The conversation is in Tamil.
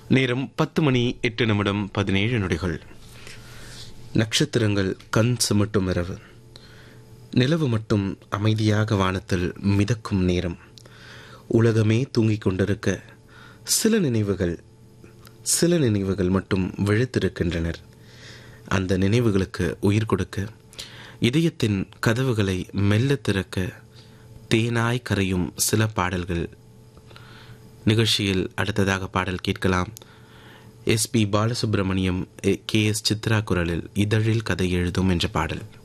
நேரம் பத்து மணி எட்டு நிமிடம் பதினேழு நொடிகள் நட்சத்திரங்கள் கண் சுமட்டும் இரவு நிலவு மட்டும் அமைதியாக வானத்தில் மிதக்கும் நேரம் உலகமே தூங்கிக் கொண்டிருக்க சில நினைவுகள் சில நினைவுகள் மட்டும் விழித்திருக்கின்றனர் அந்த நினைவுகளுக்கு உயிர் கொடுக்க இதயத்தின் கதவுகளை மெல்ல திறக்க தேனாய் கரையும் சில பாடல்கள் நிகழ்ச்சியில் அடுத்ததாக பாடல் கேட்கலாம் S P Balasubrahmanyam K S Chithra குரலில் இதழில் கதை எழுதும் என்ற பாடல்